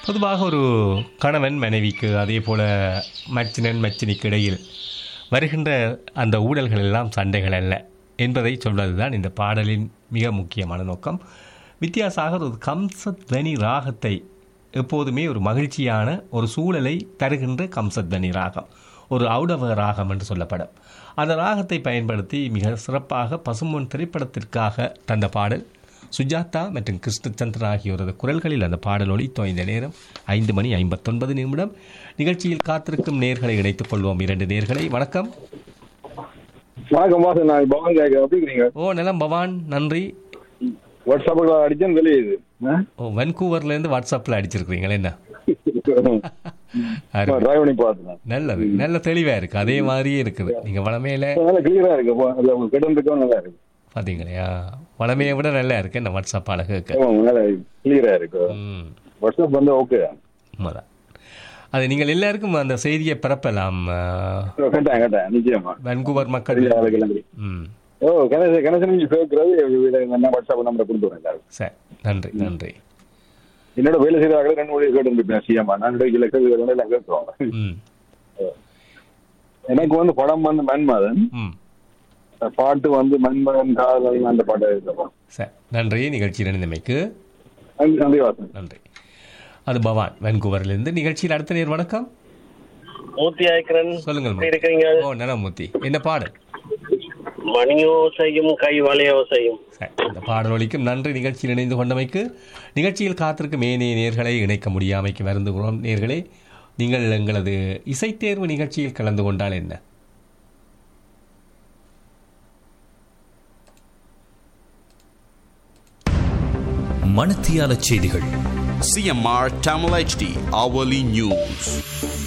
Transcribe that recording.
பொதுவாக ஒரு கணவன் மனைவிக்கு அதே போல மச்சினன் மச்சினிக்கு இடையில் வருகின்ற அந்த ஊழல்கள் எல்லாம் சண்டைகள் அல்ல என்பதை சொல்வதுதான் இந்த பாடலின் மிக முக்கியமான நோக்கம் வித்யாசாகர் ஒரு கம்சத்வனி ராகத்தை எப்போதுமே ஒரு மகிழ்ச்சியான ஒரு சூழலை தருகின்ற கம்சத்வனி ராகம் ஒரு ஔடவ ராகம் என்று சொல்லப்படும் அந்த ராகத்தை பயன்படுத்தி மிக சிறப்பாக பசும்பொன் திரைப்படத்திற்காக தந்த பாடல் சுஜாதா மற்றும் கிருஷ்ணச்சந்திரன் ஆகியோரது குரல்களில் அந்த பாடல் ஒலித்தோ இந்த நேரம் ஐந்து மணி ஐம்பத்தொன்பது நிமிடம் நிகழ்ச்சியில் காத்திருக்கும் நேர்களை இணைத்துக் கொள்வோம் இரண்டு நேர்களை வணக்கம் வணக்கம் வாசன் நான் பவன் கேட்க எப்படி இருக்கிறீங்க ஓ நிலம் பவான் நன்றி வாட்ஸ்அப்பில் அடிச்சேன் வெளியுது ஓ வென்கூவர்லேருந்து வாட்ஸ்அப்பில் அடிச்சிருக்கிறீங்களா என்ன அருமை. டிரைவ் பண்ணி பார்த்தேன் நல்லது நல்ல தெளிவா இருக்கு அதே மாதிரியே இருக்குது நீங்க வளமையில நல்லா கிளியரா இருக்கு அப்போ அதுல உங்க கிட்ட இருக்கவும் நல்லா இருக்கு பாத்தீங்களா வளமையை விட நல்லா இருக்கு இந்த வாட்ஸ்அப் அழகுக்கு ஆமா, நல்லா கிளியரா இருக்கு ம் வாட்ஸ்அப் வந்து ஓகே உண்மைதான் அது நீங்கள் எல்லாருக்கும் அந்த செய்தியை பரப்பலாம் ஆ, கேட்டேன் கேட்டேன் நிச்சயமா வென்கூவர் மக்கள் தெரியல ஆளுக்கு எல்லாம் தெரியும். ம் ஓ கணேசன் கணேசன் நீங்க சேர்க்கிறது என்ன வாட்ஸ்அப் நம்பரை கொடுத்து வரேன் எல்லாருக்கும். சரி நன்றி நன்றி என்னோட வேலை செய்யறாங்க ரெண்டு மொழி கேட்டு இருப்பேன் சிஎம்மா நான் இடையில கேள்வி எல்லாம் கேட்டுருவாங்க ம் எனக்கு வந்து படம் வந்து மன்மதன் ம் பாட்டு வந்து மன்மதன் காதல் அந்த பாட்டு இருக்கோம் சரி நன்றி நிகழ்ச்சியில் இணைந்தமைக்கு நன்றி வாசன் நன்றி அது பவான் வென்கூவரிலிருந்து நிகழ்ச்சியில் அடுத்த நேர் வணக்கம் மூர்த்தி ஆய்க்கிறன் சொல்லுங்கள் எப்படி மூர்த்தி. இருக்கிறீங்க ஓ நலமூர்த்தி என்ன பாடல் மணியோசையும் கை வளையோசையும் சரி இந்த பாடல் ஒலிக்கும் நன்றி நிகழ்ச்சியில் இணைந்து கொண்டமைக்கு நிகழ்ச்சியில் காத்திருக்கும் ஏனைய நேர்களை இணைக்க முடியாமைக்கு வருந்துகிறோம் நேர்களே நீங்கள் எங்களது இசைத்தேர்வு நிகழ்ச்சியில் கலந்து கொண்டால் என்ன மணத்தியால செய்திகள் CMR Tamil HD hourly news.